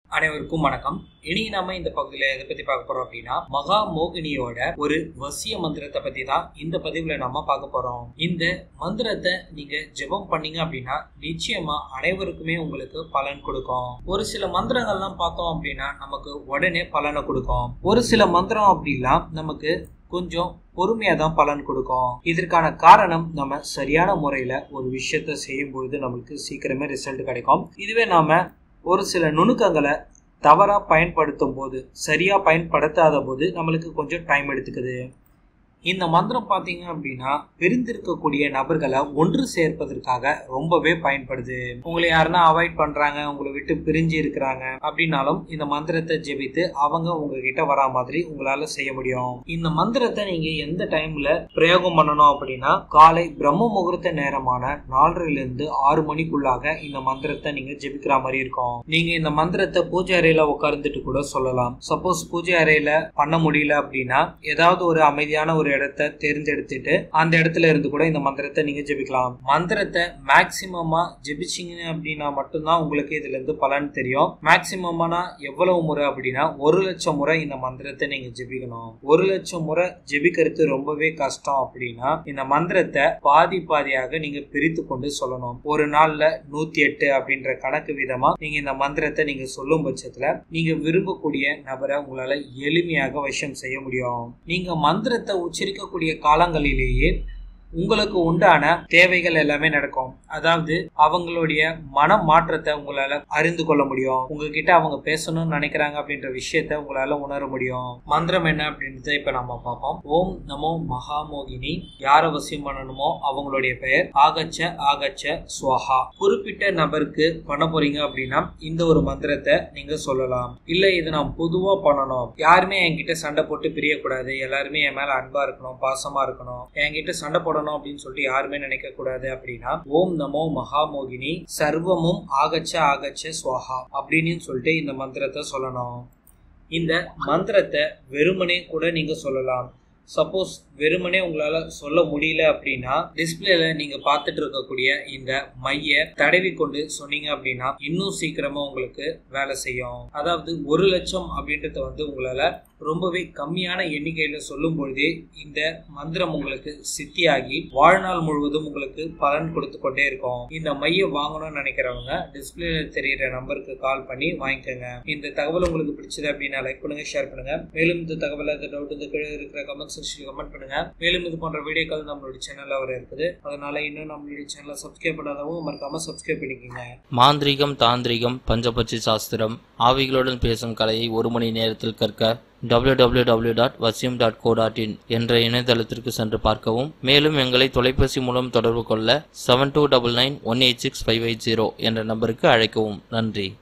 அனைவருக்கும் வணக்கம் இனி நம்ம இந்த பகுதியில் எதை பத்தி பார்க்க போறோம் அப்படின்னா மகா மோகினியோட ஒரு வசிய மந்திரத்தை பத்தி தான் இந்த பதிவுல நம்ம பார்க்க போறோம் இந்த மந்திரத்தை நீங்க ஜெபம் பண்ணீங்க அப்படின்னா நிச்சயமா அனைவருக்குமே உங்களுக்கு பலன் கொடுக்கும் ஒரு சில மந்திரங்கள்லாம் பார்த்தோம் அப்படின்னா நமக்கு உடனே பலனை கொடுக்கும் ஒரு சில மந்திரம் அப்படிலாம் நமக்கு கொஞ்சம் பொறுமையா தான் பலன் கொடுக்கும் இதற்கான காரணம் நம்ம சரியான முறையில ஒரு விஷயத்த செய்யும் பொழுது நம்மளுக்கு சீக்கிரமே ரிசல்ட் கிடைக்கும் இதுவே நாம ஒரு சில நுணுக்கங்களை தவறா பயன்படுத்தும் போது சரியா பயன்படுத்தாத போது நம்மளுக்கு கொஞ்சம் டைம் எடுத்துக்குது இந்த மந்திரம் பார்த்தீங்க அப்படின்னா பிரிந்திருக்கக்கூடிய நபர்களை ஒன்று சேர்ப்பதற்காக ரொம்பவே பயன்படுது உங்களை யாருன்னா அவாய்ட் பண்றாங்க உங்களை விட்டு பிரிஞ்சு இருக்கிறாங்க அப்படின்னாலும் இந்த மந்திரத்தை ஜெபித்து அவங்க உங்ககிட்ட வரா மாதிரி உங்களால செய்ய முடியும் இந்த மந்திரத்தை நீங்க எந்த டைம்ல பிரயோகம் பண்ணணும் அப்படின்னா காலை பிரம்ம முகூர்த்த நேரமான நாலரைல இருந்து ஆறு மணிக்குள்ளாக இந்த மந்திரத்தை நீங்க ஜெபிக்கிற மாதிரி இருக்கும் நீங்க இந்த மந்திரத்தை பூஜை அறையில உட்கார்ந்துட்டு கூட சொல்லலாம் சப்போஸ் பூஜை அறையில பண்ண முடியல அப்படின்னா ஏதாவது ஒரு அமைதியான ஒரு இடத்தை தேர்ந்தெடுத்துட்டு அந்த இடத்துல இருந்து கூட இந்த மந்திரத்தை நீங்க ஜெபிக்கலாம் மந்திரத்தை மேக்சிமமா ஜெபிச்சிங்க அப்படின்னா மட்டும்தான் உங்களுக்கு இதுல இருந்து பலன் தெரியும் மேக்சிமம்னா எவ்வளவு முறை அப்படின்னா ஒரு லட்சம் முறை இந்த மந்திரத்தை நீங்க ஜெபிக்கணும் ஒரு லட்சம் முறை ஜெபிக்கிறது ரொம்பவே கஷ்டம் அப்படின்னா இந்த மந்திரத்தை பாதி பாதியாக நீங்க பிரித்து கொண்டு சொல்லணும் ஒரு நாள்ல நூத்தி எட்டு அப்படின்ற கணக்கு விதமா நீங்க இந்த மந்திரத்தை நீங்க சொல்லும் பட்சத்துல நீங்க விரும்பக்கூடிய நபரை உங்களால எளிமையாக வசியம் செய்ய முடியும் நீங்க மந்திரத்தை உச்சரிக்கக்கூடிய காலங்களிலேயே உங்களுக்கு உண்டான தேவைகள் எல்லாமே நடக்கும் அதாவது அவங்களுடைய மன மாற்றத்தை உங்களால அறிந்து கொள்ள முடியும் உங்ககிட்ட அவங்க பேசணும்னு நினைக்கிறாங்க அப்படின்ற விஷயத்த உங்களால உணர முடியும் மந்திரம் என்ன அப்படின்றத இப்ப நம்ம பார்ப்போம் ஓம் நமோ மகாமோகினி யார வசியம் பண்ணணுமோ அவங்களுடைய பெயர் ஆகச்ச ஆகச்ச ஸ்வஹா குறிப்பிட்ட நபருக்கு பண்ண போறீங்க அப்படின்னா இந்த ஒரு மந்திரத்தை நீங்க சொல்லலாம் இல்ல இது நான் பொதுவா பண்ணணும் யாருமே என்கிட்ட சண்டை போட்டு பிரியக்கூடாது எல்லாருமே என் மேல அன்பா இருக்கணும் பாசமா இருக்கணும் என்கிட்ட சண்டை போட போடணும் அப்படின்னு சொல்லிட்டு யாருமே நினைக்க கூடாது அப்படின்னா ஓம் நமோ மகாமோகினி சர்வமும் ஆகச்ச ஆகச்ச ஸ்வாஹா அப்படின்னு சொல்லிட்டு இந்த மந்திரத்தை சொல்லணும் இந்த மந்திரத்தை வெறுமனே கூட நீங்க சொல்லலாம் சப்போஸ் வெறுமனே உங்களால சொல்ல முடியல அப்படின்னா டிஸ்பிளேல நீங்க பார்த்துட்டு இருக்கக்கூடிய இந்த மைய தடவி கொண்டு சொன்னீங்க அப்படின்னா இன்னும் சீக்கிரமா உங்களுக்கு வேலை செய்யும் அதாவது ஒரு லட்சம் அப்படின்றத வந்து உங்களால ரொம்பவே கம்மியான எண்ணிக்கையில சொல்லும் பொழுதே இந்த மந்திரம் உங்களுக்கு சித்தியாகி வாழ்நாள் முழுவதும் உங்களுக்கு பலன் கொடுத்து கொண்டே இருக்கும் இந்த மைய வாங்கணும்னு நினைக்கிறவங்க டிஸ்பிளேல தெரியிற நம்பருக்கு கால் பண்ணி வாங்கிக்கோங்க இந்த தகவல் உங்களுக்கு பிடிச்சது அப்படின்னா லைக் பண்ணுங்க ஷேர் பண்ணுங்க மேலும் இந்த தகவலை இந்த டவுட் இந்த கீழே இருக்கிற கமெண்ட் செக்ஷன் கமெண்ட் பண்ணுங்க மேலும் இது போன்ற வீடியோக்கள் நம்மளுடைய சேனல்ல வர இருக்குது அதனால இன்னும் நம்மளுடைய சேனலை சப்ஸ்கிரைப் பண்ணாதவங்க மறக்காம சப்ஸ்கிரைப் பண்ணிக்கோங்க மாந்திரிகம் தாந்திரிகம் பஞ்சபட்சி சாஸ்திரம் ஆவிகளுடன் பேசும் கலையை ஒரு மணி நேரத்தில் கற்க www.vasyam.co.in டாட் டாட் இன் என்ற இணையதளத்திற்கு சென்று பார்க்கவும் மேலும் எங்களை தொலைபேசி மூலம் தொடர்பு கொள்ள seven two double nine one eight six five eight zero என்ற நம்பருக்கு அழைக்கவும் நன்றி